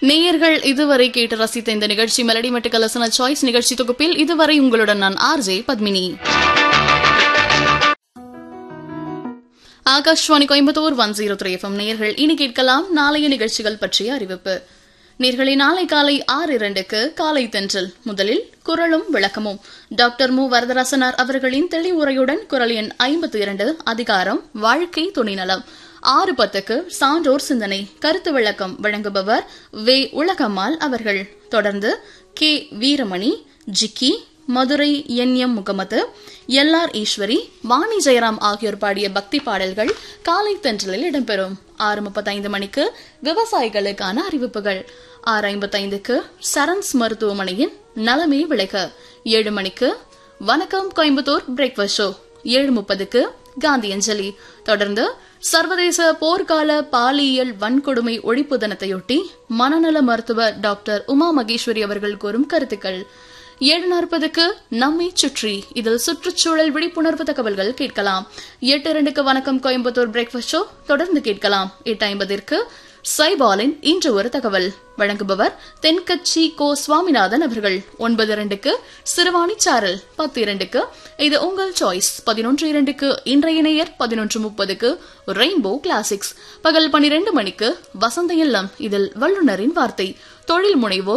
நேயர்கள் இதுவரை கேட்டு ரசித்த இந்த நிகழ்ச்சி மெலடி மட்டு கலசன சாய்ஸ் நிகழ்ச்சி தொகுப்பில் இதுவரை உங்களுடன் நான் RJ Padmini Akashvani Coimbatore one zero three FM நேயர்கள் இனி கேட்கலாம் நாளைய நிகழ்ச்சிகள் பற்றிய அறிவிப்பு நேர்களை நாளை காலை ஆறு இரண்டுக்கு காலை தென்றல் முதலில் குரலும் விளக்கமும் டாக்டர் மு வரதராசனார் அவர்களின் தெளிவுரையுடன் குரல் எண் ஐம்பத்தி இரண்டு அதிகாரம் வாழ்க்கை துணைநலம் ஆறு பத்துக்கு சான்றோர் சிந்தனை கருத்து விளக்கம் வழங்குபவர் வே உலகம்மாள் அவர்கள் தொடர்ந்து K Veeramani Jikki Madurai N M Mohammed L R Eswari Vani Jayaram ஆகியோர் பாடிய பக்தி பாடல்கள் காலை தென்றலில் இடம்பெறும் ஆறு முப்பத்தைந்து மணிக்கு விவசாயிகளுக்கான அறிவிப்புகள் ஆறு ஐம்பத்தைந்துக்கு சரண்ஸ் மருத்துவமனையின் நலமே விளைக ஏழு மணிக்கு வணக்கம் கோயம்புத்தூர் பிரேக்ஃபாஸ்ட் ஷோ ஏழு முப்பதுக்கு காந்தி அஞ்சலி தொடர்ந்து சர்வதேச போர்க்கால பாலியல் வன்கொடுமை ஒழிப்பு தினத்தையொட்டி மனநல மருத்துவர் டாக்டர் உமா மகேஸ்வரி அவர்கள் கூறும் கருத்துக்கள் ஏழு நாற்பதுக்கு நம்மை சுற்றி இதில் சுற்றுச்சூழல் விழிப்புணர்வு தகவல்கள் கேட்கலாம் எட்டு இரண்டுக்கு வணக்கம் கோயம்புத்தூர் பிரேக்ஃபாஸ்ட் ஷோ தொடர்ந்து கேட்கலாம் எட்டு ஐம்பதிற்கு சைபாலின் இன்று ஒரு தகவல் வழங்குபவர் தென்கட்சி கோ சுவாமிநாதன் அவர்கள் ஒன்பது இரண்டுக்கு சிறுவாணி சாரல் பத்து இரண்டுக்கு இது உங்கள் சாய்ஸ் பதினொன்று இரண்டுக்கு இன்றைய நேயர் பதினொன்று முப்பதுக்கு ரெயின்போ கிளாசிக்ஸ் பகல் பனிரெண்டு மணிக்கு வசந்த இல்லம் இதில் வல்லுநரின் வார்த்தை தொழில் முனைவோர்